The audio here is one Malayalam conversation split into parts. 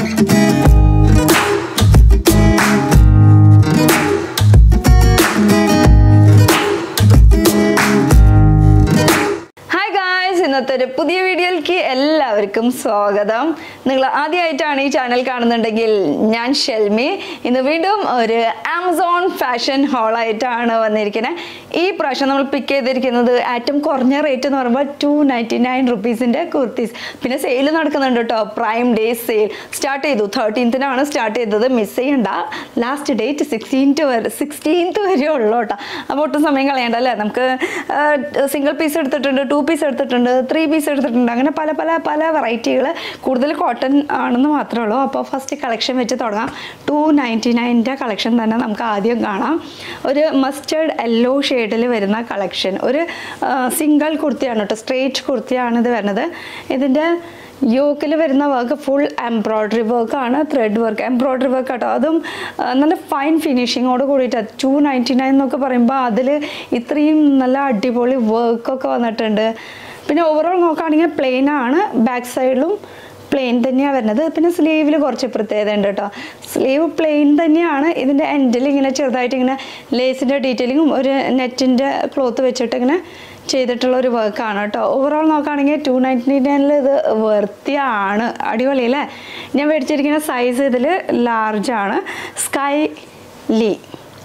ഹായ് ഗായ്സ് ഇന്നത്തെ ഒരു പുതിയ വീഡിയോയിലേക്ക് എല്ലാവർക്കും സ്വാഗതം നിങ്ങൾ ആദ്യമായിട്ടാണ് ഈ ചാനൽ കാണുന്നുണ്ടെങ്കിൽ ഞാൻ ഷെൽമി ഇന്ന് വീണ്ടും ഒരു ആമസോൺ ഫാഷൻ ഹോളായിട്ടാണ് വന്നിരിക്കുന്നത് ഈ പ്രാവശ്യം നമ്മൾ പിക്ക് ചെയ്തിരിക്കുന്നത് ഏറ്റവും കുറഞ്ഞ റേറ്റ് എന്ന് പറയുമ്പോൾ ടു നയൻറ്റി നയൻ റുപ്പീസിൻ്റെ കുർത്തീസ് പിന്നെ സെയിൽ നടക്കുന്നുണ്ട് കേട്ടോ പ്രൈം ഡേ സെയിൽ സ്റ്റാർട്ട് ചെയ്തു തേർട്ടീൻത്തിനാണ് സ്റ്റാർട്ട് ചെയ്തത് മിസ് ചെയ്യണ്ട ലാസ്റ്റ് ഡേറ്റ് സിക്സ്റ്റീൻത്ത് വരെ സിക്സ്റ്റീൻത്ത് വരെ ഉള്ളൂ കേട്ടോ അപ്പോൾ ഒട്ടും സമയം കളയണ്ട അല്ലേ നമുക്ക് സിംഗിൾ പീസ് എടുത്തിട്ടുണ്ട് ടു പീസ് എടുത്തിട്ടുണ്ട് ത്രീ പീസ് എടുത്തിട്ടുണ്ട് അങ്ങനെ പല പല പല വെറൈറ്റികൾ കൂടുതൽ കോട്ടൺ ആണെന്ന് മാത്രമേ ഉള്ളൂ അപ്പോൾ ഫസ്റ്റ് കളക്ഷൻ വെച്ച് തുടങ്ങാം ടു നയൻറ്റി നയൻ്റെ കളക്ഷൻ തന്നെ നമുക്ക് ആദ്യം കാണാം ഒരു മസ്റ്റേർഡ് യെല്ലോ ഷെയ്ഡിൽ വരുന്ന കളക്ഷൻ ഒരു സിംഗിൾ കുർത്തിയാണ് കേട്ടോ സ്ട്രേറ്റ് കുർത്തിയാണ് ഇത് വരുന്നത് ഇതിൻ്റെ യോക്കിൽ വരുന്ന വർക്ക് ഫുൾ എംബ്രോയ്ഡറി വർക്കാണ് ത്രെഡ് വർക്ക് എംബ്രോയ്ഡറി വർക്ക് കേട്ടോ അതും ആ, നല്ല ഫൈൻ ഫിനിഷിങ്ങോട് കൂടിയിട്ട് ടു നയൻറ്റി നയൻ എന്നൊക്കെ പറയുമ്പോൾ അതിൽ ഇത്രയും നല്ല അടിപൊളി വർക്കൊക്കെ വന്നിട്ടുണ്ട് പിന്നെ ഓവറോൾ നോക്കുകയാണെങ്കിൽ പ്ലെയിൻ ആണ് ബാക്ക് സൈഡിലും പ്ലെയിൻ തന്നെയാണ് വരുന്നത് പിന്നെ സ്ലീവിൽ കുറച്ച് പ്രത്യേകത ഉണ്ട് കേട്ടോ സ്ലീവ് പ്ലെയിൻ തന്നെയാണ് ഇതിൻ്റെ എൻഡിൽ ഇങ്ങനെ ചെറുതായിട്ട് ഇങ്ങനെ ലേസിൻ്റെ ഡീറ്റെയിലിങ്ങും ഒരു നെറ്റിൻ്റെ ക്ലോത്ത് വെച്ചിട്ട് ഇങ്ങനെ ചെയ്തിട്ടുള്ള ഒരു വർക്കാണ് കേട്ടോ ഓവറോൾ നോക്കുകയാണെങ്കിൽ ടു നയൻറ്റി നയനിൽ ഇത് വൃത്തിയാണ് അടിപൊളി അല്ലേ ഞാൻ മേടിച്ചിരിക്കുന്ന സൈസ് ഇതിൽ ലാർജാണ് സ്കൈ ലീ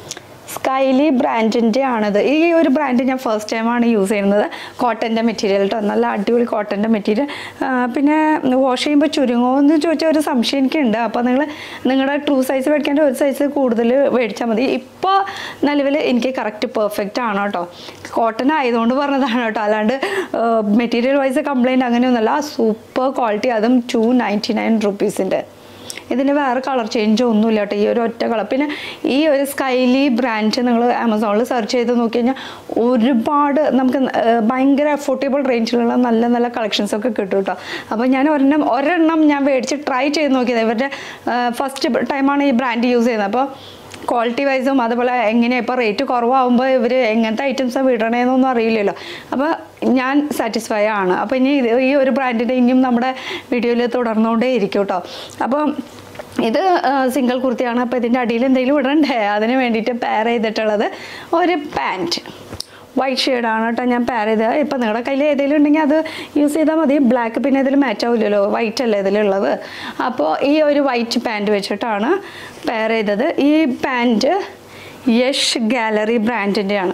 സ്കൈലി ബ്രാൻഡിൻ്റെ ആണിത് ഈ ഒരു ബ്രാൻഡ് ഞാൻ ഫസ്റ്റ് ടൈമാണ് യൂസ് ചെയ്യുന്നത് കോട്ടൻ്റെ മെറ്റീരിയൽ കേട്ടോ നല്ല അടിപൊളി കോട്ടൻ്റെ മെറ്റീരിയൽ പിന്നെ വാഷ് ചെയ്യുമ്പോൾ ചുരുങ്ങോ എന്ന് ചോദിച്ചാൽ ഒരു സംശയം എനിക്കുണ്ട് അപ്പോൾ നിങ്ങൾ നിങ്ങളുടെ ട്രൂ സൈസ് മേടിക്കേണ്ട ഒരു സൈസ് കൂടുതൽ മേടിച്ചാൽ മതി ഇപ്പോൾ നിലവിൽ എനിക്ക് കറക്റ്റ് പെർഫെക്റ്റ് ആണ് കേട്ടോ കോട്ടൺ ആയതുകൊണ്ട് പറഞ്ഞതാണ് കേട്ടോ അല്ലാണ്ട് മെറ്റീരിയൽ വൈസ് കംപ്ലൈൻറ്റ് അങ്ങനെയൊന്നുമല്ല സൂപ്പർ ക്വാളിറ്റി അതും ടു നയൻറ്റി നയൻ റുപ്പീസിൻ്റെ ഇതിന് വേറെ കളർ ചേഞ്ച് ഒന്നുമില്ല കേട്ടോ ഈ ഒരു ഒറ്റ കളർ പിന്നെ ഈ ഒരു സ്കൈലി ബ്രാൻഡ് നിങ്ങൾ ആമസോണിൽ സെർച്ച് ചെയ്ത് നോക്കി കഴിഞ്ഞാൽ ഒരുപാട് നമുക്ക് ഏർ ഭയങ്കര അഫോർഡബിൾ റേഞ്ചിലുള്ള നല്ല നല്ല കളക്ഷൻസ് ഒക്കെ കിട്ടും കേട്ടോ അപ്പോൾ ഞാൻ ഒരെണ്ണം ഒരെണ്ണം ഞാൻ മേടിച്ച് ട്രൈ ചെയ്ത് നോക്കിയത് ഇവരുടെ ഫസ്റ്റ് ടൈമാണ് ഈ ബ്രാൻഡ് യൂസ് ചെയ്യുന്നത് അപ്പോൾ ക്വാളിറ്റി വൈസും അതുപോലെ എങ്ങനെയാണ് ഇപ്പോൾ റേറ്റ് കുറവാകുമ്പോൾ ഇവർ എങ്ങനത്തെ ഐറ്റംസാണ് വിടണേന്നൊന്നും അറിയില്ലല്ലോ അപ്പോൾ ഞാൻ സാറ്റിസ്ഫൈ ആണ് അപ്പോൾ ഇനി ഇത് ഈ ഒരു ബ്രാൻഡിൻ്റെ ഇനിയും നമ്മുടെ വീഡിയോയിൽ തുടർന്നുകൊണ്ടേ ഇരിക്കും കേട്ടോ അപ്പോൾ ഇത് സിംഗിൾ കുർത്തിയാണ് അപ്പോൾ ഇതിൻ്റെ അടിയിൽ എന്തെങ്കിലും ഇടണ്ടേ അതിന് വേണ്ടിയിട്ട് പെയർ ചെയ്തിട്ടുള്ളത് ഒരു പാൻറ്റ് വൈറ്റ് ഷെയ്ഡാണ് കേട്ടോ ഞാൻ പെയർ ചെയ്തത് ഇപ്പം നിങ്ങളുടെ കയ്യിൽ ഏതെങ്കിലും ഉണ്ടെങ്കിൽ അത് യൂസ് ചെയ്താൽ മതി ബ്ലാക്ക് പിന്നെ ഇതിൽ മാച്ച് ആവില്ലല്ലോ വൈറ്റ് അല്ലേ ഇതിലുള്ളത് അപ്പോൾ ഈ ഒരു വൈറ്റ് പാൻറ്റ് വെച്ചിട്ടാണ് പെയർ ചെയ്തത് ഈ പാൻറ്റ് യഷ് ഗാലറി ബ്രാൻഡിൻ്റെയാണ്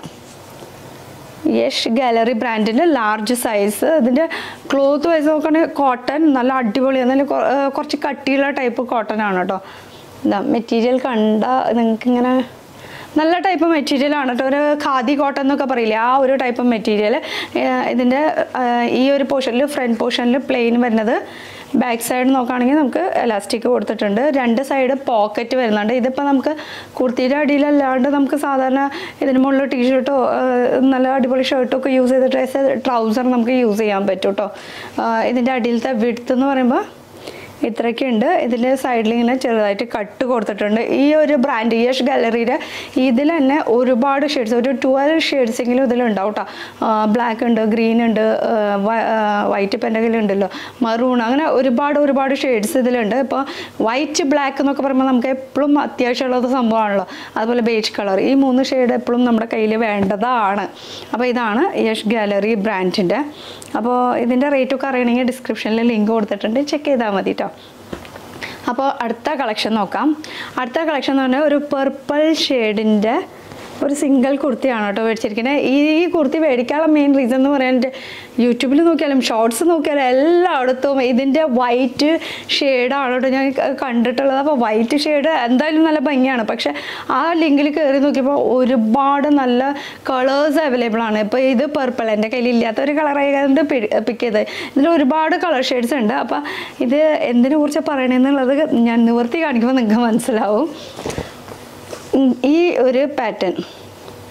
യഷ് ഗാലറി ബ്രാൻഡിൻ്റെ ലാർജ് സൈസ് ഇതിൻ്റെ ക്ലോത്ത് വൈസ് നോക്കുകയാണെങ്കിൽ കോട്ടൺ നല്ല അടിപൊളിയാണ് നല്ല കൊ- ഏർ കുറച്ച് കട്ടിയുള്ള ടൈപ്പ് കോട്ടൺ ആണ് കേട്ടോ ഇതാ മെറ്റീരിയൽ കണ്ട നിങ്ങൾക്കിങ്ങനെ നല്ല ടൈപ്പ് മെറ്റീരിയൽ ആണ് കേട്ടോ ഒരു ഖാദി കോട്ടൺ എന്നൊക്കെ പറയില്ലേ ആ ഒരു ടൈപ്പ് മെറ്റീരിയൽ ഇതിൻ്റെ ഏർ ഈ ഒരു പോർഷനിൽ ഫ്രണ്ട് പോർഷനിൽ പ്ലെയിൻ വരുന്നത് ബാക്ക് സൈഡ് നോക്കുകയാണെങ്കിൽ നമുക്ക് എലാസ്റ്റിക് കൊടുത്തിട്ടുണ്ട് രണ്ട് സൈഡ് പോക്കറ്റ് വരുന്നുണ്ട് ഇതിപ്പോൾ നമുക്ക് കുർത്തിയുടെ അടിയിലല്ലാണ്ട് നമുക്ക് സാധാരണ ഇതിന് മുകളിൽ ടീഷർട്ടോ നല്ല അടിപൊളി ഷർട്ടൊക്കെ യൂസ് ചെയ്തിട്ട് ട്രൗസർ നമുക്ക് യൂസ് ചെയ്യാൻ പറ്റും കേട്ടോ ഇതിൻ്റെ അടിയിലത്തെ വിഡ്ത്ത് എന്ന് പറയുമ്പോൾ ഇത്രയൊക്കെ ഉണ്ട് ഇതിൽ സൈഡിൽ ഇങ്ങനെ ചെറുതായിട്ട് കട്ട് കൊടുത്തിട്ടുണ്ട് ഈ ഒരു ബ്രാൻഡ് യഷ് ഗാലറിയുടെ ഇതിൽ തന്നെ ഒരുപാട് ഷെയ്ഡ്സ് ഒരു ട്വൽവ് ഷെയ്ഡ്സ് എങ്കിലും ഇതിലുണ്ടാവും കേട്ടോ ബ്ലാക്ക് ഉണ്ട് ഗ്രീൻ ഉണ്ട് വൈറ്റ് പെൻഡകൽ ഉണ്ടല്ലോ മറൂൺ അങ്ങനെ ഒരുപാട് ഒരുപാട് ഷെയ്ഡ്സ് ഇതിലുണ്ട് ഇപ്പോൾ വൈറ്റ് ബ്ലാക്ക് എന്നൊക്കെ പറയുമ്പോൾ നമുക്ക് എപ്പോഴും അത്യാവശ്യമുള്ളത് സംഭവമാണല്ലോ അതുപോലെ ബേജ് കളർ ഈ മൂന്ന് ഷെയ്ഡ് എപ്പോഴും നമ്മുടെ കയ്യിൽ വേണ്ടതാണ് അപ്പോൾ ഇതാണ് യഷ് ഗാലറി ബ്രാൻഡിൻ്റെ അപ്പോൾ ഇതിൻ്റെ റേറ്റൊക്കെ അറിയണമെങ്കിൽ ഡിസ്ക്രിപ്ഷനിൽ ലിങ്ക് കൊടുത്തിട്ടുണ്ട് ചെക്ക് ചെയ്താൽ മതി കേട്ടോ അപ്പോൾ അടുത്ത കളക്ഷൻ നോക്കാം അടുത്ത കളക്ഷൻ എന്ന് പറഞ്ഞാൽ ഒരു പർപ്പിൾ ഷെയ്ഡിൻ്റെ ഒരു സിംഗിൾ കുർത്തിയാണ് കേട്ടോ മേടിച്ചിരിക്കുന്നത് ഈ ഈ കുർത്തി മേടിക്കാനുള്ള മെയിൻ റീസൺ എന്ന് പറയാൻ യൂട്യൂബിൽ നോക്കിയാലും ഷോർട്സ് നോക്കിയാലും എല്ലായിടത്തും ഇതിൻ്റെ വൈറ്റ് ഷെയ്ഡാണ് കേട്ടോ ഞാൻ ക- കണ്ടിട്ടുള്ളത് അപ്പോൾ വൈറ്റ് ഷെയ്ഡ് എന്തായാലും നല്ല ഭംഗിയാണ് പക്ഷെ ആ ലിങ്കിൽ കയറി നോക്കിയപ്പോൾ ഒരുപാട് നല്ല കളേഴ്സ് അവൈലബിൾ ആണ് ഇപ്പോൾ ഇത് പർപ്പിൾ എൻ്റെ കയ്യിൽ ഇല്ലാത്ത ഒരു കളർ ആയതുകൊണ്ട് പിക്ക് ചെയ്തത് ഇതിൽ ഒരുപാട് കളർ ഷെയ്ഡ്സ് ഉണ്ട് അപ്പോൾ ഇത് എന്തിനെ കുറിച്ച് പറയണമെന്നുള്ളത് ഞാൻ നിവർത്തി കാണിക്കുമ്പോൾ നിങ്ങൾക്ക് മനസ്സിലാവും ഉം, ഈ ഒരു പാറ്റേൺ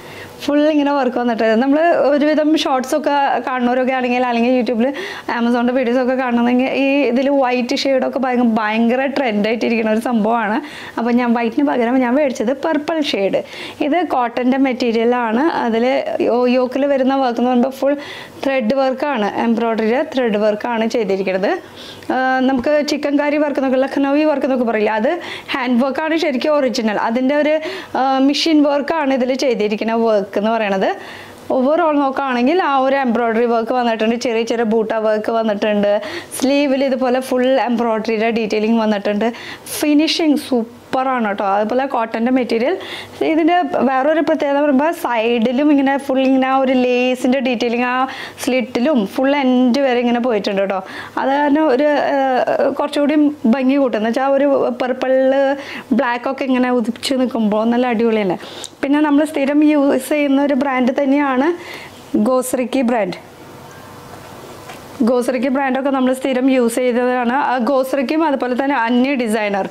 ഫുൾ ഇങ്ങനെ വർക്ക് വന്നിട്ട് നമ്മൾ ഒരുവിധം ഷോർട്സ് ഒക്കെ കാണുന്നവരൊക്കെ ആണെങ്കിൽ അല്ലെങ്കിൽ യൂട്യൂബിൽ ആമസോണിൻ്റെ വീഡിയോസ് ഒക്കെ കാണുന്നെങ്കിൽ ഈ ഇതിൽ വൈറ്റ് ഷെയ്ഡൊക്കെ ഭയങ്കര ഭയങ്കര ട്രെൻഡായിട്ടിരിക്കുന്ന ഒരു സംഭവമാണ് അപ്പോൾ ഞാൻ വൈറ്റിന് പകരം ഞാൻ മേടിച്ചത് പർപ്പിൾ ഷെയ്ഡ് ഇത് കോട്ടൻ്റെ മെറ്റീരിയലാണ് അതിൽ യോക്കിൽ വരുന്ന വർക്ക് എന്ന് പറയുമ്പോൾ ഫുൾ ത്രെഡ് വർക്കാണ് എംബ്രോയ്ഡറി ത്രെഡ് വർക്കാണ് ചെയ്തിരിക്കുന്നത് ആ, നമുക്ക് ചിക്കൻ കാരി വർക്ക് എന്നൊക്കെ ലഖ്നൗവി വർക്ക് എന്നൊക്കെ പറയില്ല അത് ഹാൻഡ് വർക്കാണ് ശരിക്കും ഒറിജിനൽ അതിൻ്റെ ഒരു മെഷീൻ വർക്കാണ് ഇതിൽ ചെയ്തിരിക്കുന്ന വർക്ക് എന്ന് പറയണത് ഓവറോൾ നോക്കുകയാണെങ്കിൽ ആ ഒരു എംബ്രോയ്ഡറി വർക്ക് വന്നിട്ടുണ്ട് ചെറിയ ചെറിയ ബൂട്ട വർക്ക് വന്നിട്ടുണ്ട് സ്ലീവിൽ ഇതുപോലെ ഫുൾ എംബ്രോയ്ഡറിയുടെ ഡീറ്റെയിലിംഗ് വന്നിട്ടുണ്ട് ഫിനിഷിങ് സൂപ്പറാണ് കേട്ടോ അതുപോലെ കോട്ടൻ്റെ മെറ്റീരിയൽ ഇതിൻ്റെ വേറൊരു പ്രത്യേകത പറയുമ്പോൾ സൈഡിലും ഇങ്ങനെ ഫുൾ ഇങ്ങനെ ആ ഒരു ലേസിൻ്റെ ഡീറ്റെയിലിംഗ് ആ സ്ലിറ്റിലും ഫുൾ എൻഡ് വരെ ഇങ്ങനെ പോയിട്ടുണ്ട് കേട്ടോ അത് കാരണം ഒരു ആ, കുറച്ചുകൂടി ഭംഗി കൂട്ടും എന്ന് വെച്ചാൽ ഒരു പർപ്പിളിൽ ബ്ലാക്ക് ഒക്കെ ഇങ്ങനെ ഉദിച്ച് നിൽക്കുമ്പോൾ നല്ല അടിപൊളിയല്ലേ പിന്നെ നമ്മൾ സ്ഥിരം യൂസ് ചെയ്യുന്ന ഒരു ബ്രാൻഡ് തന്നെയാണ് ഗോസ്രിക്കി ബ്രാൻഡ് ഗോസ്രിക്കി ബ്രാൻഡൊക്കെ നമ്മൾ സ്ഥിരം യൂസ് ചെയ്തതാണ് ആ ഗോസ്രിക്കും അതുപോലെ തന്നെ അന്യ ഡിസൈനർ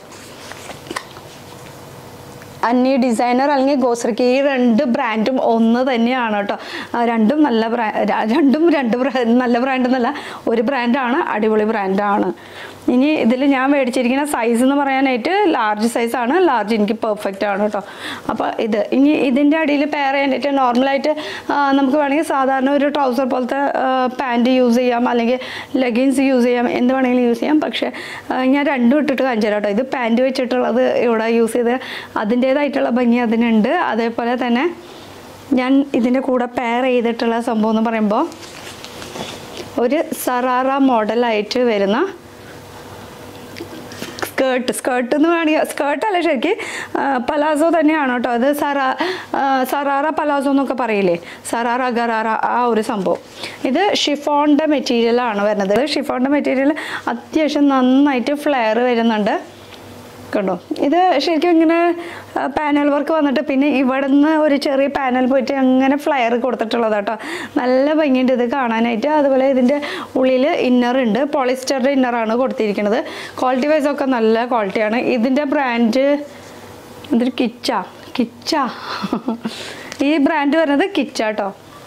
അന്യ ഡിസൈനർ അല്ലെങ്കിൽ ഗോസ്രിക്ക് ഈ രണ്ട് ബ്രാൻഡും ഒന്ന് തന്നെയാണ് കേട്ടോ ആ രണ്ടും നല്ല ബ്രാ ര- രണ്ടും രണ്ട് ബ്രാ നല്ല ബ്രാൻഡ് എന്നല്ല ഒരു ബ്രാൻഡാണ് അടിപൊളി ബ്രാൻഡാണ് ഇനി ഇതിൽ ഞാൻ മേടിച്ചിരിക്കുന്ന സൈസ് എന്ന് പറയാനായിട്ട് ലാർജ് സൈസാണ് ലാർജ് എനിക്ക് പെർഫെക്റ്റ് ആണ് കേട്ടോ അപ്പോൾ ഇത് ഇനി ഇതിൻ്റെ അടിയിൽ പെയർ ചെയ്യാനായിട്ട് നോർമലായിട്ട് നമുക്ക് വേണമെങ്കിൽ സാധാരണ ഒരു ട്രൗസർ പോലത്തെ പാൻറ് യൂസ് ചെയ്യാം അല്ലെങ്കിൽ ലെഗിൻസ് യൂസ് ചെയ്യാം എന്ത് വേണമെങ്കിലും യൂസ് ചെയ്യാം പക്ഷേ ആ, ഞാൻ രണ്ടും ഇട്ടിട്ട് കാണിച്ചു തരാം കേട്ടോ ഇത് പാൻറ് വെച്ചിട്ടുള്ളത് ഇവിടെ യൂസ് ചെയ്ത് അതിൻ്റേതായിട്ടുള്ള ഭംഗി അതിനുണ്ട് അതേപോലെ തന്നെ ഞാൻ ഇതിൻ്റെ കൂടെ പെയർ ചെയ്തിട്ടുള്ള സംഭവം എന്ന് പറയുമ്പോൾ ഒരു സറാറ മോഡലായിട്ട് വരുന്ന സ്കേർട്ട് സ്കേർട്ട് എന്ന് വേണമെങ്കിൽ സ്കേർട്ടല്ല ശരിക്കും പലാസോ തന്നെയാണ് കേട്ടോ അത് സറാ ആ, സറാറ പലാസോ എന്നൊക്കെ പറയില്ലേ സറാറ ഗറാറ ആ ഒരു സംഭവം ഇത് ഷിഫോണിൻ്റെ മെറ്റീരിയലാണ് വരുന്നത് ഷിഫോണിൻ്റെ മെറ്റീരിയൽ അത്യാവശ്യം നന്നായിട്ട് ഫ്ലെയർ വരുന്നുണ്ട് കണ്ടോ ഇത് ശരിക്കും ഇങ്ങനെ പാനൽ വർക്ക് വന്നിട്ട് പിന്നെ ഇവിടെ നിന്ന് ഒരു ചെറിയ പാനൽ പോയിട്ട് അങ്ങനെ ഫ്ലയർ കൊടുത്തിട്ടുള്ളത് കേട്ടോ നല്ല ഭംഗിയുണ്ട് ഇത് കാണാനായിട്ട് അതുപോലെ ഇതിൻ്റെ ഉള്ളിൽ ഇന്നർ ഉണ്ട് പോളിസ്റ്ററിൻ്റെ ഇന്നറാണ് കൊടുത്തിരിക്കുന്നത് ക്വാളിറ്റി വൈസ് ഒക്കെ നല്ല ക്വാളിറ്റിയാണ് ഇതിൻ്റെ ബ്രാൻഡ് എന്തൊരു കിച്ച കിച്ച ഈ ബ്രാൻഡ് വരുന്നത് കിച്ച കേട്ടോ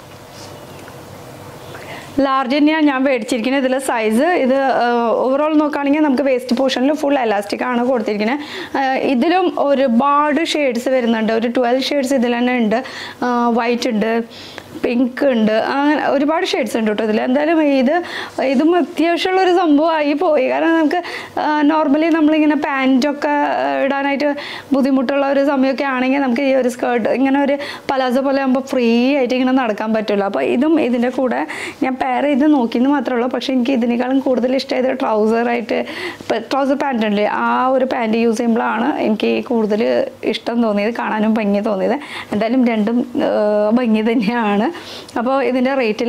ലാർജ് തന്നെയാണ് ഞാൻ മേടിച്ചിരിക്കുന്നത് ഇതിൽ സൈസ് ഇത് ഓവറോൾ നോക്കുകയാണെങ്കിൽ നമുക്ക് വേസ്റ്റ് പോർഷനിൽ ഫുൾ എലാസ്റ്റിക് ആണ് കൊടുത്തിരിക്കുന്നത് ആഹ് ഇതിലും ഒരുപാട് ഷെയ്ഡ്സ് വരുന്നുണ്ട് ഒരു ട്വൽവ് ഷെയ്ഡ്സ് ഇതിൽ തന്നെ ഉണ്ട് വൈറ്റ് ഉണ്ട് പിങ്ക് ഉണ്ട് അങ്ങനെ ഒരുപാട് ഷെയ്ഡ്സ് ഉണ്ട് കേട്ടോ ഇതിൽ എന്തായാലും ഇത് ഇതും അത്യാവശ്യമുള്ള ഒരു സംഭവമായി പോയി കാരണം നമുക്ക് നോർമലി നമ്മളിങ്ങനെ പാൻറ്റൊക്കെ ഇടാനായിട്ട് ബുദ്ധിമുട്ടുള്ള ഒരു സമയമൊക്കെ ആണെങ്കിൽ നമുക്ക് ഈ ഒരു സ്കേർട്ട് ഇങ്ങനെ ഒരു പലാസോ പോലെ ആകുമ്പോൾ ഫ്രീ ആയിട്ട് ഇങ്ങനെ നടക്കാൻ പറ്റുമല്ലോ അപ്പോൾ ഇതും ഇതിൻ്റെ കൂടെ ഞാൻ പെയർ ചെയ്ത് നോക്കിയെന്ന് മാത്രമേ ഉള്ളൂ പക്ഷേ എനിക്ക് ഇതിനേക്കാളും കൂടുതൽ ഇഷ്ടമായത് ട്രൗസറായിട്ട് ട്രൗസർ പാൻറ് ഉണ്ട് ആ ഒരു പാൻറ് യൂസ് ചെയ്യുമ്പോഴാണ് എനിക്ക് കൂടുതൽ ഇഷ്ടം തോന്നിയത് കാണാനും ഭംഗി തോന്നിയത് എന്തായാലും രണ്ടും ആ, ഭംഗി തന്നെയാണ് അപ്പോൾ ഇതിൻ്റെ റേറ്റിൽ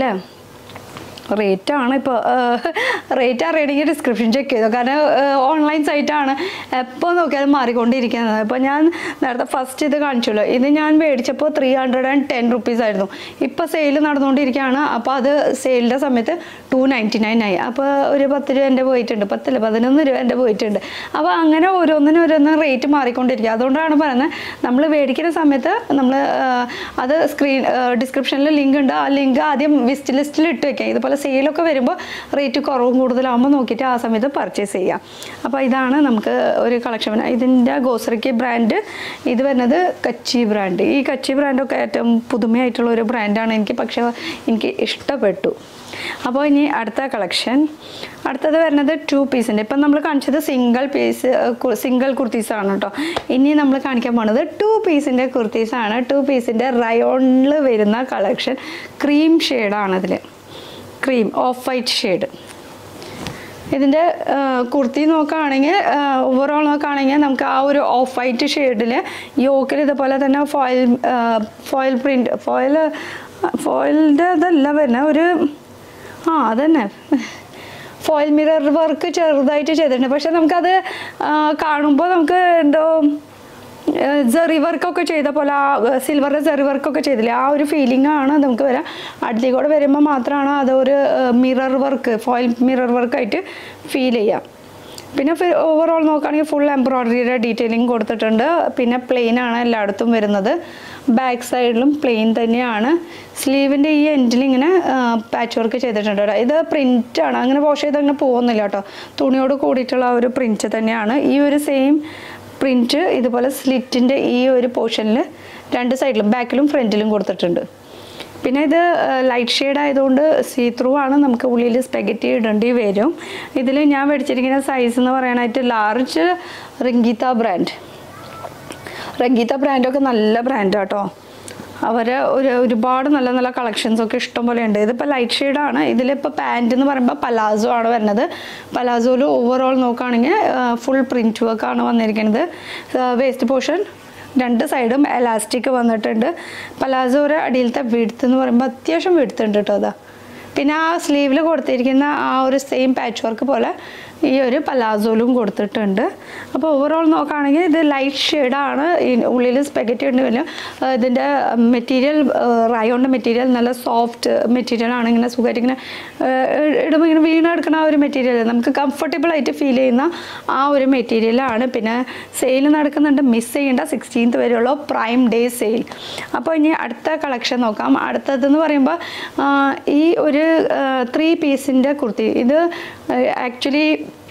റേറ്റാണ് ഇപ്പോൾ റേറ്റ് അറിയണമെങ്കിൽ ഡിസ്ക്രിപ്ഷൻ ചെക്ക് ചെയ്തു കാരണം ഓൺലൈൻ സൈറ്റാണ് എപ്പോൾ നോക്കിയാലും മാറിക്കൊണ്ടിരിക്കുന്നത് അപ്പോൾ ഞാൻ നേരത്തെ ഫസ്റ്റ് ഇത് കാണിച്ചല്ലോ ഇത് ഞാൻ മേടിച്ചപ്പോൾ three hundred and ten rupees ആയിരുന്നു ഇപ്പോൾ സെയിൽ നടന്നുകൊണ്ടിരിക്കുകയാണ് അപ്പോൾ അത് സെയിലിൻ്റെ സമയത്ത് ടു നയൻറ്റി നയൻ ആയി അപ്പോൾ ഒരു പത്ത് രൂപ എൻ്റെ പോയിട്ടുണ്ട് പത്തല്ല പതിനൊന്ന് രൂപ എൻ്റെ പോയിട്ടുണ്ട് അപ്പോൾ അങ്ങനെ ഓരോന്നിനും ഓരോന്ന് റേറ്റ് മാറിക്കൊണ്ടിരിക്കുക അതുകൊണ്ടാണ് പറയുന്നത് നമ്മൾ മേടിക്കുന്ന സമയത്ത് നമ്മൾ അത് സ്ക്രീൻ ഡിസ്ക്രിപ്ഷനിൽ ലിങ്ക് ഉണ്ട് ആ ലിങ്ക് ആദ്യം വിസ്റ്റ് ലിസ്റ്റിൽ ഇട്ട് വെക്കാം ഇതുപോലെ സെയിലൊക്കെ വരുമ്പോൾ റേറ്റ് കുറവും കൂടുതലാകുമ്പോൾ നോക്കിയിട്ട് ആ സമയത്ത് പർച്ചേസ് ചെയ്യാം അപ്പോൾ ഇതാണ് നമുക്ക് ഒരു കളക്ഷൻ ഇതിൻ്റെ ഗോസറിക്ക് ബ്രാൻഡ് ഇത് വരുന്നത് കച്ചി ബ്രാൻഡ് ഈ കച്ചി ബ്രാൻഡൊക്കെ ഏറ്റവും പുതുമയായിട്ടുള്ള ഒരു ബ്രാൻഡാണ് എനിക്ക് പക്ഷേ എനിക്ക് ഇഷ്ടപ്പെട്ടു അപ്പോൾ ഇനി അടുത്ത കളക്ഷൻ അടുത്തത് വരുന്നത് ടു പീസിൻ്റെ ഇപ്പം നമ്മൾ കാണിച്ചത് സിംഗിൾ പീസ് സിംഗിൾ കുർത്തീസാണ് കേട്ടോ ഇനി നമ്മൾ കാണിക്കാൻ പോണത് ടു പീസിൻ്റെ കുർത്തീസാണ് ടു പീസിൻ്റെ റയോണിൽ വരുന്ന കളക്ഷൻ ക്രീം ഷെയ്ഡാണ് ഇതിൽ ക്രീം ഓഫ് വൈറ്റ് ഷെയ്ഡ് ഇതിൻ്റെ കുർത്തി നോക്കുകയാണെങ്കിൽ ഓവറോൾ നോക്കുകയാണെങ്കിൽ നമുക്ക് ആ ഒരു ഓഫ് വൈറ്റ് ഷെയ്ഡിൽ യോക്കിൽ ഇതുപോലെ തന്നെ ഫോയിൽ ഫോയിൽ പ്രിൻ്റ് ഫോയിൽ ഫോയിലിൻ്റെ അതല്ല വരുന്നത് ഒരു ആ അതന്നെ ഫോയിൽ മിറർ വർക്ക് ചെറുതായിട്ട് ചെയ്തിട്ടുണ്ട് പക്ഷെ നമുക്കത് കാണുമ്പോൾ നമുക്ക് എന്തോ ജെറി വർക്കൊക്കെ ചെയ്ത പോലെ ആ സിൽവറിൻ്റെ ജെറി വർക്കൊക്കെ ചെയ്തില്ലേ ആ ഒരു ഫീലിംഗ് ആണ് നമുക്ക് വരാം അടുത്തേക്ക് കൂടെ വരുമ്പോൾ മാത്രമാണ് അതൊരു മിറർ വർക്ക് ഫോയിൽ മിറർ വർക്കായിട്ട് ഫീൽ ചെയ്യാം പിന്നെ ഓവറോൾ നോക്കുകയാണെങ്കിൽ ഫുൾ എംബ്രോയ്ഡറിയുടെ ഡീറ്റെയിലിംഗ് കൊടുത്തിട്ടുണ്ട് പിന്നെ പ്ലെയിൻ ആണ് എല്ലായിടത്തും വരുന്നത് ബാക്ക് സൈഡിലും പ്ലെയിൻ തന്നെയാണ് സ്ലീവിൻ്റെ ഈ എൻഡിൽ ഇങ്ങനെ പാച്ച് വർക്ക് ചെയ്തിട്ടുണ്ട് കേട്ടോ ഇത് പ്രിൻ്റ് ആണ് അങ്ങനെ വാഷ് ചെയ്ത് അങ്ങനെ പോകുന്നില്ല കേട്ടോ തുണിയോട് കൂടിയിട്ടുള്ള ആ ഒരു പ്രിൻറ്റ് തന്നെയാണ് ഈ ഒരു സെയിം പ്രിൻറ്റ് ഇതുപോലെ സ്ലിറ്റിൻ്റെ ഈ ഒരു പോർഷനിൽ രണ്ട് സൈഡിലും ബാക്കിലും ഫ്രണ്ടിലും കൊടുത്തിട്ടുണ്ട് പിന്നെ ഇത് ലൈറ്റ് ഷെയ്ഡ് ആയതുകൊണ്ട് സീ ത്രൂ ആണ് നമുക്ക് ഉള്ളിൽ സ്പെഗറ്റി ഇടേണ്ടി വരും ഇതിൽ ഞാൻ മേടിച്ചിരിക്കുന്ന സൈസ് എന്ന് പറയാനായിട്ട് ലാർജ് റിംഗീത്ത ബ്രാൻഡ് റംഗീത്ത ബ്രാൻഡൊക്കെ നല്ല ബ്രാൻഡ് കേട്ടോ അവർ ഒരു ഒരുപാട് നല്ല നല്ല കളക്ഷൻസ് ഒക്കെ ഇഷ്ടം പോലെ ഉണ്ട് ഇതിപ്പോൾ ലൈറ്റ് ഷെയ്ഡാണ് ഇതിലിപ്പോൾ പാൻറ് എന്ന് പറയുമ്പോൾ പലാസോ ആണ് വരുന്നത് പലാസോയിൽ ഓവറോൾ നോക്കുകയാണെങ്കിൽ ഫുൾ പ്രിൻറ്റ് വർക്കാണ് വന്നിരിക്കുന്നത് വേസ്റ്റ് പോർഷൻ രണ്ട് സൈഡും എലാസ്റ്റിക് വന്നിട്ടുണ്ട് പലാസോയുടെ അടിയിലത്തെ വിടുത്ത് എന്ന് പറയുമ്പോൾ അത്യാവശ്യം വിടുത്തുണ്ട് കേട്ടോ അതാ പിന്നെ ആ സ്ലീവിൽ കൊടുത്തിരിക്കുന്ന ആ ഒരു സെയിം പാച്ച് വർക്ക് പോലെ ഈ ഒരു പലാസോലും കൊടുത്തിട്ടുണ്ട് അപ്പോൾ ഓവറോൾ നോക്കുകയാണെങ്കിൽ ഇത് ലൈറ്റ് ഷെയ്ഡാണ് ഉള്ളിൽ സ്പെഗറ്റി ഉണ്ട് പിന്നെ ആ, ഇതിൻ്റെ മെറ്റീരിയൽ റയോണിൻ്റെ മെറ്റീരിയൽ നല്ല സോഫ്റ്റ് മെറ്റീരിയൽ ആണ് ഇങ്ങനെ സുഖമായിട്ട് ഇങ്ങനെ ആ, ഇടുമ്പോൾ ഇങ്ങനെ വീണെടുക്കുന്ന ആ ഒരു മെറ്റീരിയൽ നമുക്ക് കംഫർട്ടബിൾ ആയിട്ട് ഫീൽ ചെയ്യുന്ന ആ ഒരു മെറ്റീരിയലാണ് പിന്നെ സെയിൽ നടക്കുന്നുണ്ട് മിസ് ചെയ്യേണ്ട സിക്സ്റ്റീൻത്ത് വരെയുള്ള പ്രൈം ഡേ സെയിൽ അപ്പോൾ ഇനി അടുത്ത കളക്ഷൻ നോക്കാം അടുത്തതെന്ന് പറയുമ്പോൾ ആ, ഈ ഒരു ത്രീ പീസിൻ്റെ കുർത്തി ഇത് ആക്ച്വലി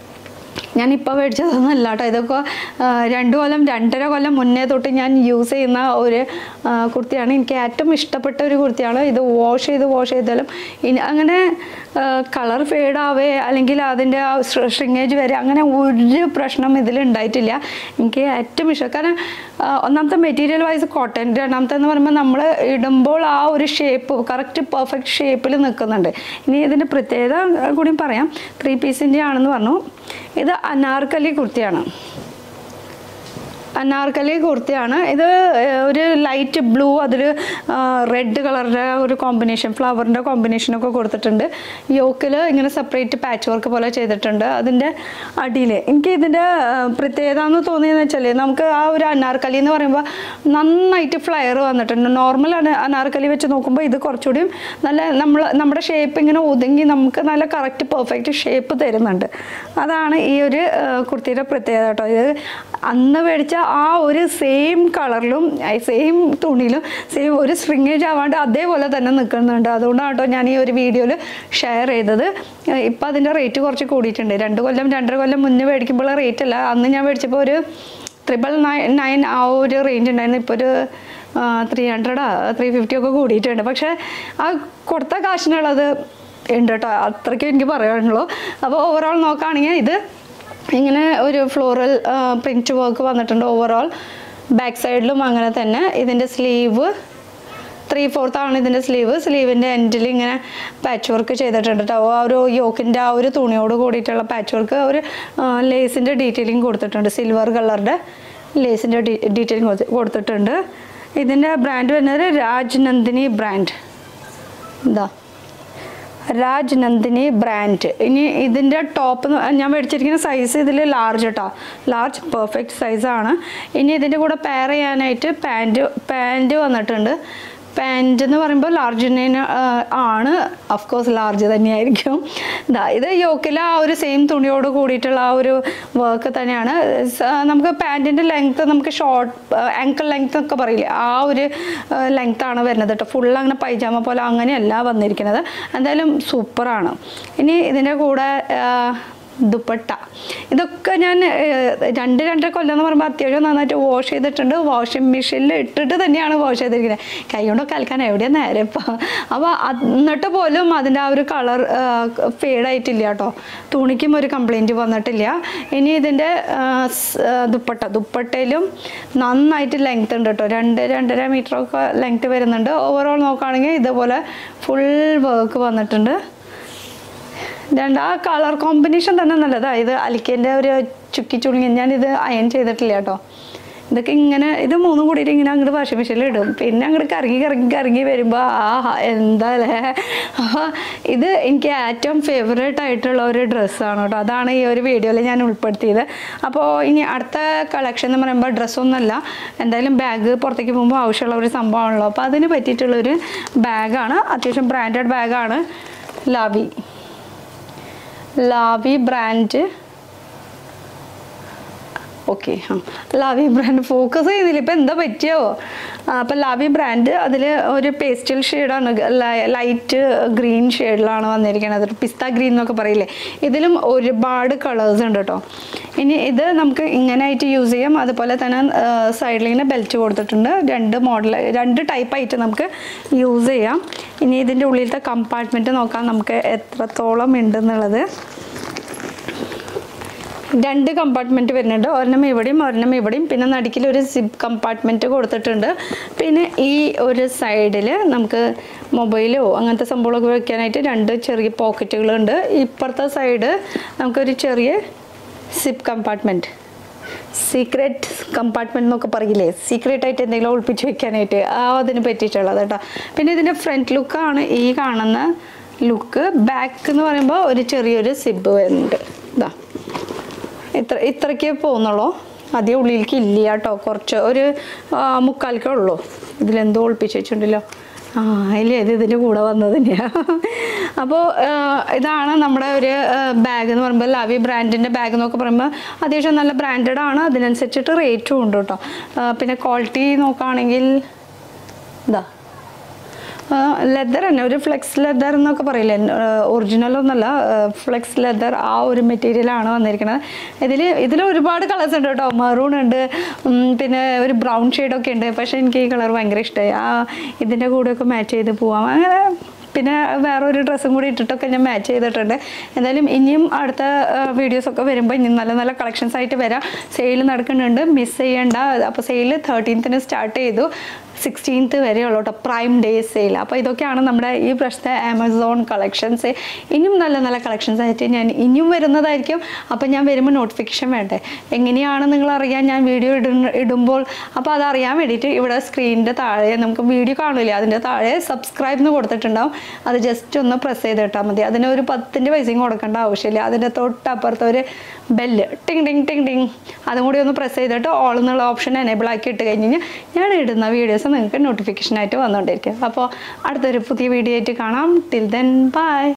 ഞാൻ ഇപ്പോൾ മേടിച്ചതൊന്നുമല്ല കേട്ടോ ഇതൊക്കെ ആ, രണ്ട് കൊല്ലം രണ്ടര കൊല്ലം മുന്നേ തൊട്ട് ഞാൻ യൂസ് ചെയ്യുന്ന ഒരു ആ, കുർത്തിയാണ് എനിക്ക് ഏറ്റവും ഇഷ്ടപ്പെട്ട ഒരു കുർത്തിയാണ് ഇത് വാഷ് ചെയ്ത് വാഷ് ചെയ്താലും ഇനി അങ്ങനെ കളർ ഫേഡാവേ അല്ലെങ്കിൽ അതിൻ്റെ ആ ഷ്രിങ്ങേജ് വരെ അങ്ങനെ ഒരു പ്രശ്നം ഇതിൽ ഉണ്ടായിട്ടില്ല എനിക്ക് ഏറ്റവും ഇഷ്ടം കാരണം ആ, ഒന്നാമത്തെ മെറ്റീരിയൽ വൈസ് കോട്ടൺ രണ്ടാമത്തെ എന്ന് പറയുമ്പോൾ നമ്മൾ ഇടുമ്പോൾ ആ ഒരു ഷേപ്പ് കറക്റ്റ് പെർഫെക്റ്റ് ഷേപ്പിൽ നിൽക്കുന്നുണ്ട് ഇനി ഇതിൻ്റെ പ്രത്യേകത കൂടി പറയാം ത്രീ പീസിൻ്റെ ആണെന്ന് പറഞ്ഞു ഇത് അനാർക്കലി കുർത്തിയാണ് അനാർക്കലി കുർത്തിയാണ് ഇത് ഏഹ്, ഒരു ലൈറ്റ് ബ്ലൂ അതിൽ റെഡ് കളറിൻ്റെ ഒരു കോമ്പിനേഷൻ ഫ്ലവറിൻ്റെ കോമ്പിനേഷനൊക്കെ കൊടുത്തിട്ടുണ്ട് യോക്കിൽ ഇങ്ങനെ സെപ്പറേറ്റ് പാച്ച് വർക്ക് പോലെ ചെയ്തിട്ടുണ്ട് അതിൻ്റെ അടിയിൽ എനിക്ക് ഇതിൻ്റെ ഏഹ്, പ്രത്യേകത എന്ന് തോന്നിയെന്ന് വെച്ചാൽ നമുക്ക് ആ ഒരു അനാർക്കലി എന്ന് പറയുമ്പോൾ നന്നായിട്ട് ഫ്ലയർ വന്നിട്ടുണ്ട് നോർമൽ അനാർക്കലി വെച്ച് നോക്കുമ്പോൾ ഇത് കുറച്ചുകൂടി നല്ല നമ്മൾ നമ്മുടെ ഷേപ്പ് ഇങ്ങനെ ഒതുങ്ങി നമുക്ക് നല്ല കറക്റ്റ് പെർഫെക്റ്റ് ഷേപ്പ് തരുന്നുണ്ട് അതാണ് ഈ ഒരു ഏഹ്, കുർത്തിയുടെ പ്രത്യേകത കേട്ടോ ഇത് അന്ന് മേടിച്ച ആ ഒരു സെയിം കളറിലും സെയിം തുണിയിലും സെയിം ഒരു സ്ട്രിങ്ങേജ് ആവാണ്ട് അതേപോലെ തന്നെ നിൽക്കുന്നുണ്ട് അതുകൊണ്ടാണ് കേട്ടോ ഞാൻ ഈ ഒരു വീഡിയോയിൽ ഷെയർ ചെയ്തത് ഇപ്പം അതിൻ്റെ റേറ്റ് കുറച്ച് കൂടിയിട്ടുണ്ട് രണ്ട് കൊല്ലം രണ്ടര കൊല്ലം മുന്നേ മേടിക്കുമ്പോൾ റേറ്റ് അല്ല അന്ന് ഞാൻ മേടിച്ചപ്പോൾ ഒരു ട്രിപ്പിൾ നയൻ നയൻ ആ ഒരു റേഞ്ച് ഉണ്ടായിരുന്നു ഇപ്പോൾ ഒരു ത്രീ ഹൺഡ്രഡാ ത്രീ ഫിഫ്റ്റി ഒക്കെ കൂടിയിട്ടുണ്ട് പക്ഷേ ആ കൊടുത്ത കാശിനുള്ളത് ഉണ്ട് കേട്ടോ അത്രയ്ക്ക് എനിക്ക് പറയാനുള്ളൂ അപ്പോൾ ഓവറോൾ നോക്കുകയാണെങ്കിൽ ഇത് ഇങ്ങനെ ഒരു ഫ്ലോറൽ പ്രിൻറ്റ് വർക്ക് വന്നിട്ടുണ്ട് ഓവറോൾ ബാക്ക് സൈഡിലും അങ്ങനെ തന്നെ ഇതിൻ്റെ സ്ലീവ് ത്രീ ഫോർത്ത് ആണ് ഇതിൻ്റെ സ്ലീവ് സ്ലീവിൻ്റെ എൻഡിൽ ഇങ്ങനെ പാച്ച് വർക്ക് ചെയ്തിട്ടുണ്ട് കേട്ടോ ആ ഒരു യോക്കിൻ്റെ ആ ഒരു തുണിയോട് കൂടിയിട്ടുള്ള പാച്ച് വർക്ക് ഒരു ലേസിൻ്റെ ഡീറ്റെയിലിംഗ് കൊടുത്തിട്ടുണ്ട് സിൽവർ കളറിൻ്റെ ലേസിൻ്റെ ഡീറ്റെയിലിംഗ് കൊടുത്തിട്ടുണ്ട് ഇതിൻ്റെ ബ്രാൻഡ് വരുന്നത് രാജ്നന്ദിനി ബ്രാൻഡ് എന്താ രാജ് നന്ദിനി ബ്രാൻഡ് ഇനി ഇതിൻ്റെ ടോപ്പ് ഞാൻ മേടിച്ചിരിക്കുന്ന സൈസ് ഇതിൽ ലാർജ് കേട്ടോ ലാർജ് പെർഫെക്റ്റ് സൈസാണ് ഇനി ഇതിൻ്റെ കൂടെ പെയർ ചെയ്യാനായിട്ട് പാൻറ്റ് പാൻറ്റ് വന്നിട്ടുണ്ട് പാൻറ്റ് എന്ന് പറയുമ്പോൾ ലാർജിന് ആണ് ഓഫ് കോഴ്സ് ലാർജ് തന്നെയായിരിക്കും ഇതാ ഇത് യോക്കിൽ ആ ഒരു സെയിം തുണിയോട് കൂടിയിട്ടുള്ള ആ ഒരു വർക്ക് തന്നെയാണ് സ- നമുക്ക് പാൻറ്റിൻ്റെ ലെങ്ത്ത് നമുക്ക് ഷോർട്ട് ആങ്കിൾ ലെങ്ത് ഒക്കെ പറയില്ലേ ആ ഒരു ലെങ്ത് ആണ് വരുന്നത് കേട്ടോ ഫുൾ അങ്ങനെ പൈജാമ പോലെ അങ്ങനെയല്ല വന്നിരിക്കുന്നത് എന്തായാലും സൂപ്പറാണ് ഇനി ഇതിൻ്റെ കൂടെ ആ, ദുപ്പട്ട ഇതൊക്കെ ഞാൻ ഏഹ്, രണ്ട് രണ്ടര കൊല്ലം എന്ന് പറയുമ്പോൾ അത്യാവശ്യം നന്നായിട്ട് വാഷ് ചെയ്തിട്ടുണ്ട് വാഷിംഗ് മെഷീനിൽ ഇട്ടിട്ട് തന്നെയാണ് വാഷ് ചെയ്തിരിക്കുന്നത് കൈ കൊണ്ടൊക്കെ അലക്കാൻ എവിടെയാണ് നേരെ ഇപ്പോൾ അപ്പോൾ എന്നിട്ട് പോലും അതിൻ്റെ ആ ഒരു കളർ ഫേഡായിട്ടില്ല കേട്ടോ തുണിക്കും ഒരു കംപ്ലൈൻറ്റ് വന്നിട്ടില്ല ഇനി ഇതിൻ്റെ ആ, സ്- ആ, ദുപ്പട്ട ദുപ്പട്ടയിലും നന്നായിട്ട് ലെങ്ത് ഉണ്ട് കേട്ടോ രണ്ട് രണ്ടര മീറ്ററൊക്കെ ലെങ്ത് വരുന്നുണ്ട് ഓവറോൾ നോക്കുകയാണെങ്കിൽ ഇതുപോലെ ഫുൾ വർക്ക് വന്നിട്ടുണ്ട് രണ്ട് ആ കളർ കോമ്പിനേഷൻ തന്നെ നല്ലതാ ഇത് അലിക്കേൻ്റെ ഒരു ചുക്കി ചുളുങ്ങി ഞാനിത് അയൺ ചെയ്തിട്ടില്ല കേട്ടോ ഇതൊക്കെ ഇങ്ങനെ ഇത് മൂന്നും കൂടിയിട്ട് ഇങ്ങനെ അങ്ങോട്ട് വാഷിംഗ് മെഷീനിൽ ഇടും പിന്നെ അങ്ങോട്ട് കറങ്ങി കറങ്ങി കറങ്ങി വരുമ്പോൾ ആ എന്താ അല്ലേ അപ്പോൾ ഇത് എനിക്ക് ഏറ്റവും ഫേവറേറ്റ് ആയിട്ടുള്ള ഒരു ഡ്രസ്സാണ് കേട്ടോ അതാണ് ഈ ഒരു വീഡിയോയിൽ ഞാൻ ഉൾപ്പെടുത്തിയത് അപ്പോൾ ഇനി അടുത്ത കളക്ഷൻ എന്ന് പറയുമ്പോൾ ഡ്രസ്സൊന്നുമല്ല എന്തായാലും ബാഗ് പുറത്തേക്ക് പോകുമ്പോൾ ആവശ്യമുള്ള ഒരു സംഭവമാണല്ലോ അപ്പോൾ അതിന് പറ്റിയിട്ടുള്ളൊരു ബാഗാണ് അത്യാവശ്യം ബ്രാൻഡഡ് ബാഗാണ് ലാവി ലാവി ബ്രാൻഡ് ഓക്കെ ആ ലാവി ബ്രാൻഡ് ഫോക്കസ് ചെയ്തില്ല ഇപ്പം എന്താ പറ്റിയോ അപ്പം ലാവി ബ്രാൻഡ് അതിൽ ഒരു പേസ്റ്റൽ ഷെയ്ഡാണ് ലൈറ്റ് ഗ്രീൻ ഷെയ്ഡിലാണ് വന്നിരിക്കുന്നത് പിസ്ത ഗ്രീൻ എന്നൊക്കെ പറയില്ലേ ഇതിലും ഒരുപാട് കളേഴ്സ് ഉണ്ട് കേട്ടോ ഇനി ഇത് നമുക്ക് ഇങ്ങനെ ആയിട്ട് യൂസ് ചെയ്യാം അതുപോലെ തന്നെ സൈഡിൽ ഇങ്ങനെ ബെൽറ്റ് കൊടുത്തിട്ടുണ്ട് രണ്ട് മോഡൽ രണ്ട് ടൈപ്പായിട്ട് നമുക്ക് യൂസ് ചെയ്യാം ഇനി ഇതിൻ്റെ ഉള്ളിലത്തെ കമ്പാർട്ട്മെൻറ്റ് നോക്കാം നമുക്ക് എത്രത്തോളം ഉണ്ടെന്നുള്ളത് രണ്ട് കമ്പാർട്ട്മെൻറ്റ് വരുന്നുണ്ട് ഒരെണ്ണം ഇവിടെയും ഒരെണ്ണം ഇവിടെയും പിന്നെ നടുക്കിൽ ഒരു സിപ്പ് കമ്പാർട്ട്മെൻറ്റ് കൊടുത്തിട്ടുണ്ട് പിന്നെ ഈ ഒരു സൈഡിൽ നമുക്ക് മൊബൈലോ അങ്ങനത്തെ സംഭവങ്ങളൊക്കെ വെക്കാനായിട്ട് രണ്ട് ചെറിയ പോക്കറ്റുകളുണ്ട് ഇപ്പുറത്തെ സൈഡ് നമുക്കൊരു ചെറിയ സിപ്പ് കമ്പാർട്ട്മെൻറ്റ് സീക്രട്ട് കമ്പാർട്ട്മെന്റ് എന്നൊക്കെ പറയില്ലേ സീക്രട്ട് ആയിട്ട് എന്തെങ്കിലും ഒളിപ്പിച്ച് വെക്കാനായിട്ട് ആ അതിന് പറ്റിയിട്ടുള്ളത് കേട്ടോ പിന്നെ ഇതിൻ്റെ ഫ്രണ്ട് ലുക്കാണ് ഈ കാണുന്ന ലുക്ക് ബാക്ക് എന്ന് പറയുമ്പോൾ ഒരു ചെറിയൊരു സിബ് വരുന്നുണ്ട് ഇതാ ഇത്ര ഇത്രയ്ക്ക് പോകുന്നുള്ളൂ അധികം ഉള്ളിലേക്ക് ഇല്ല കേട്ടോ കുറച്ച് ഒരു ആ, മുക്കാൽക്കേ ഉള്ളൂ ഇതിലെന്തോ ഒളിപ്പിച്ച് വെച്ചിട്ടുണ്ടല്ലോ ആ അതിലേ ഇത് ഇതിൻ്റെ കൂടെ വന്നത് തന്നെയാണ് അപ്പോൾ ഇതാണ് നമ്മുടെ ഒരു ബാഗ് എന്ന് പറയുമ്പോൾ ലാവി ബ്രാൻഡിൻ്റെ ബാഗ് എന്നൊക്കെ പറയുമ്പോൾ അത്യാവശ്യം നല്ല ബ്രാൻഡഡ് ആണ് അതിനനുസരിച്ചിട്ട് റേറ്റും ഉണ്ട് കേട്ടോ ആ, പിന്നെ ക്വാളിറ്റി നോക്കുകയാണെങ്കിൽ ഇതാ ലെതർ തന്നെ ഒരു ഫ്ലെക്സ് ലെതർ എന്നൊക്കെ പറയില്ലേ ഒറിജിനൽ ഒന്നല്ല ഫ്ലെക്സ് ലെതർ ആ ഒരു മെറ്റീരിയലാണ് വന്നിരിക്കുന്നത് ഇതിൽ ഇതിൽ ഒരുപാട് കളേഴ്സ് ഉണ്ട് കേട്ടോ മറൂൺ ഉണ്ട് ഉം, പിന്നെ ഒരു ബ്രൗൺ ഷെയ്ഡൊക്കെ ഉണ്ട് പക്ഷേ എനിക്ക് ഈ കളർ ഭയങ്കര ഇഷ്ടമായി ആ ഇതിൻ്റെ കൂടെയൊക്കെ മാച്ച് ചെയ്ത് പോവാം അങ്ങനെ പിന്നെ വേറൊരു ഡ്രസ്സും കൂടി ഇട്ടിട്ടൊക്കെ ഞാൻ മാച്ച് ചെയ്തിട്ടുണ്ട് എന്തായാലും ഇനിയും അടുത്ത വീഡിയോസ് ഒക്കെ വരുമ്പോൾ ഇനി നല്ല നല്ല കളക്ഷൻസ് ആയിട്ട് വരാം സെയിൽ നടക്കുന്നുണ്ട് മിസ് ചെയ്യേണ്ട അപ്പോൾ സെയിൽ തേർട്ടീൻത്തിന് സ്റ്റാർട്ട് ചെയ്തു സിക്സ്റ്റീൻത്ത് വരെ ഉള്ളൂ കേട്ടോ പ്രൈം ഡേ സെയിൽ അപ്പോൾ ഇതൊക്കെയാണ് നമ്മുടെ ഈ പ്രശ്നത്തെ ആമസോൺ കളക്ഷൻസ് ഇനിയും നല്ല നല്ല കളക്ഷൻസ് ആയിട്ട് ഞാൻ ഇനിയും വരുന്നതായിരിക്കും അപ്പോൾ ഞാൻ വരുമ്പോൾ നോട്ടിഫിക്കേഷൻ വേണ്ടേ എങ്ങനെയാണ് നിങ്ങൾ അറിയാൻ ഞാൻ വീഡിയോ ഇടുന്ന ഇടുമ്പോൾ അപ്പോൾ അത് അറിയാൻ വേണ്ടിയിട്ട് ഇവിടെ സ്ക്രീനിൻ്റെ താഴെ നമുക്ക് വീഡിയോ കാണില്ലേ അതിൻ്റെ താഴെ സബ്സ്ക്രൈബ് എന്ന് കൊടുത്തിട്ടുണ്ടാവും അത് ജസ്റ്റ് ഒന്ന് പ്രസ് ചെയ്തിട്ടാൽ മതി അതിന് ഒരു പത്തിൻ്റെ പൈസയും കൊടുക്കേണ്ട ആവശ്യമില്ല അതിൻ്റെ തൊട്ടപ്പുറത്ത് ഒരു ബെല്ല് ടിങ് ടിങ് ടിങ് ടിങ് അതും കൂടി ഒന്ന് പ്രസ് ചെയ്തിട്ട് ഓൾ എന്നുള്ള ഓപ്ഷൻ എനേബിൾ ആക്കി ഇട്ട് കഴിഞ്ഞ് കഴിഞ്ഞാൽ ഞാൻ ഇടുന്ന വീഡിയോസ് നിങ്ങൾക്ക് നോട്ടിഫിക്കേഷൻ ആയിട്ട് വന്നുകൊണ്ടിരിക്കും അപ്പോൾ അടുത്തൊരു പുതിയ വീഡിയോ ആയിട്ട് കാണാം ടിൽ ദെൻ ബൈ